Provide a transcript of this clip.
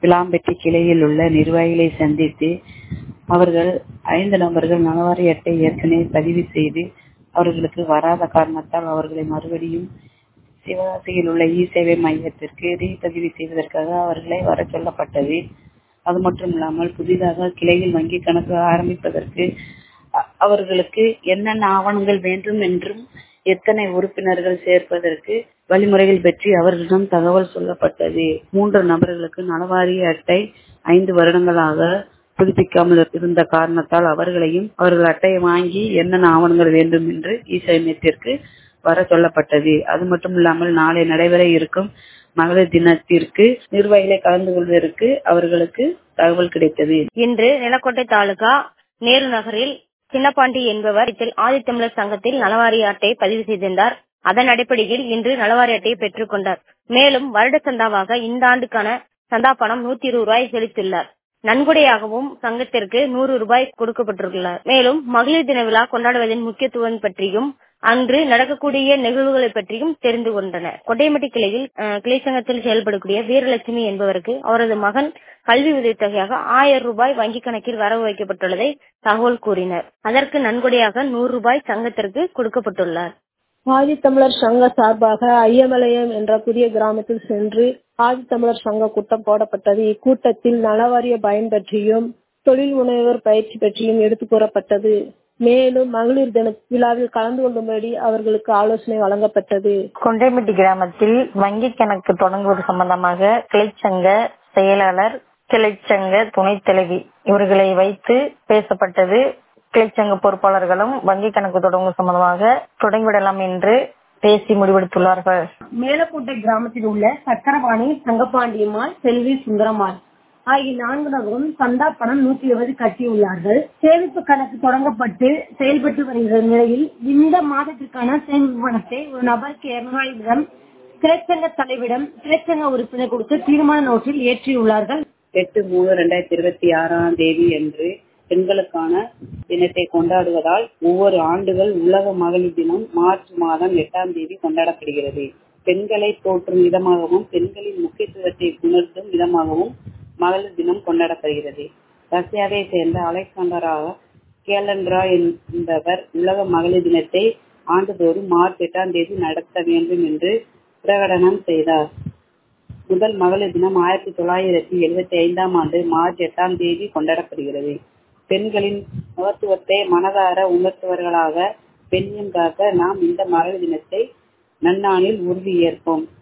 விளாம்பட்டி கிளையில் உள்ள நிர்வாகிகளை சந்தித்து அவர்கள் ஐந்து நபர்கள் நலவாரி அட்டை ஏற்கனவே பதிவு செய்து அவர்களுக்கு வராத காரணத்தால் அவர்களை மறுபடியும் சிவகாசியில் உள்ள இ சேவை மையத்திற்கு ரீபதிவு செய்வதற்காக அவர்களை வர சொல்லப்பட்டது அது மட்டும் இல்லாமல் புதிதாக கிளையில் வங்கி கணக்கு ஆரம்பிப்பதற்கு அவர்களுக்கு என்னென்ன ஆவணங்கள் வேண்டும் என்றும் எத்தனை உறுப்பினர்கள் சேர்ப்பதற்கு வழிமுறைகள் பற்றி அவர்களிடம் தகவல் சொல்லப்பட்டது மூன்று நபர்களுக்கு நலவாரிய அட்டை ஐந்து வருடங்களாக புதுப்பிக்காமல் இருந்த காரணத்தால் அவர்களையும் அவர்கள் அட்டையை வாங்கி என்னென்ன ஆவணங்கள் வேண்டும் என்று இசையத்திற்கு வர சொல்லப்பட்டது அது மட்டும் இல்லாமல் நாளை நடைபெற இருக்கும் மகளிர் தினத்திற்கு நிர்வாகிகளை கலந்து கொள்வதற்கு அவர்களுக்கு தகவல் கிடைத்தது இன்று நிலக்கோட்டை தாலுகா நேரு நகரில் சின்னப்பாண்டி என்பவர் ஆதித்தமிழர் சங்கத்தில் நலவாரிய அட்டையை பதிவு செய்திருந்தார் அதன் அடிப்படையில் இன்று நலவாரி அட்டையை பெற்றுக் கொண்டார் மேலும் வருட சந்தாவாக இந்த ஆண்டுக்கான சந்தா பணம் நூத்தி இருபது ரூபாய் செலுத்தியுள்ளார் நன்கொடையாகவும் சங்கத்திற்கு நூறு ரூபாய் கொடுக்கப்பட்டுள்ளார் மேலும் மகளிர் தின விழா கொண்டாடுவதன் முக்கியத்துவம் பற்றியும் அன்று நடக்கக்கூடிய நிகழ்வுகளை பற்றியும் தெரிந்து கொண்டனர் கொட்டைமட்டி கிளையில் கிளை சங்கத்தில் செயல்படக்கூடிய வீரலட்சுமி என்பவருக்கு அவரது மகன் கல்வி உதவித்தொகையாக ஆயிரம் ரூபாய் வங்கிக் கணக்கில் வரவு வைக்கப்பட்டுள்ளதை தகவல் கூறினர் அதற்கு நன்கொடையாக நூறு ரூபாய் சங்கத்திற்கு கொடுக்கப்பட்டுள்ளார் ஆதித்தமிழர் சங்க சார்பாக ஐயமலையம் என்ற புதிய கிராமத்தில் சென்று ஆதித்தமிழர் சங்க கூட்டம் போடப்பட்டது இக்கூட்டத்தில் நலவாரிய பயன் பற்றியும் தொழில் முனைவர் பயிற்சி பற்றியும் எடுத்து கூறப்பட்டது மேலும் மகளிர் தின விழாவில் கலந்து கொள்ளும்படி அவர்களுக்கு ஆலோசனை வழங்கப்பட்டது கொண்டைமட்டி கிராமத்தில் வங்கி கணக்கு தொடங்குவது சம்பந்தமாக கிளைச்சங்க செயலாளர் கிளைச்சங்க துணைத் தலைவி இவர்களை வைத்து பேசப்பட்டது கிளைச்சங்க பொறுப்பாளர்களும் வங்கி கணக்கு தொடங்கும் சம்பந்தமாக தொடங்கிவிடலாம் என்று பேசி முடிவெடுத்துள்ளார்கள் மேலக்கோட்டை கிராமத்தில் உள்ள சக்கரபாணி தங்கப்பாண்டியம்மாள் செல்வி சுந்தரம்மாள் ஆகிய நான்கு நபரும் சந்தா பணம் நூத்தி இருபது கட்டியுள்ளார்கள் சேமிப்பு கணக்கு தொடங்கப்பட்டு செயல்பட்டு வருகிற நிலையில் இந்த மாதத்திற்கான சேமிப்பு பணத்தை ஒரு நபருக்கு இருநூறாயிரம் கிளைச்சங்க தலைவிடம் கிளைச்சங்க உறுப்பினர் கொடுத்து தீர்மான நோட்டில் ஏற்றியுள்ளார்கள் எட்டு மூணு ரெண்டாயிரத்தி இருபத்தி ஆறாம் தேதி அன்று பெண்களுக்கான தினத்தை கொண்டாடுவதால் ஒவ்வொரு ஆண்டுகள் உலக மகளிர் தினம் மார்ச் மாதம் எட்டாம் தேதி கொண்டாடப்படுகிறது பெண்களை போற்றும் விதமாகவும் பெண்களின் முக்கியத்துவத்தை உணர்த்தும் விதமாகவும் மகளிர் தினம் கொண்டாடப்படுகிறது ரஷ்யாவை சேர்ந்த அலெக்சாண்டரா கேலண்ட்ரா என்பவர் உலக மகளிர் தினத்தை ஆண்டுதோறும் மார்ச் எட்டாம் தேதி நடத்த வேண்டும் என்று பிரகடனம் செய்தார் முதல் மகளிர் தினம் ஆயிரத்தி தொள்ளாயிரத்தி எழுபத்தி ஐந்தாம் ஆண்டு மார்ச் எட்டாம் தேதி கொண்டாடப்படுகிறது பெண்களின் மகத்துவத்தை மனதார உணர்த்துவர்களாக பெண்ணியம் காக்க நாம் இந்த மகளிர் தினத்தை நன்னாளில் உறுதி ஏற்போம்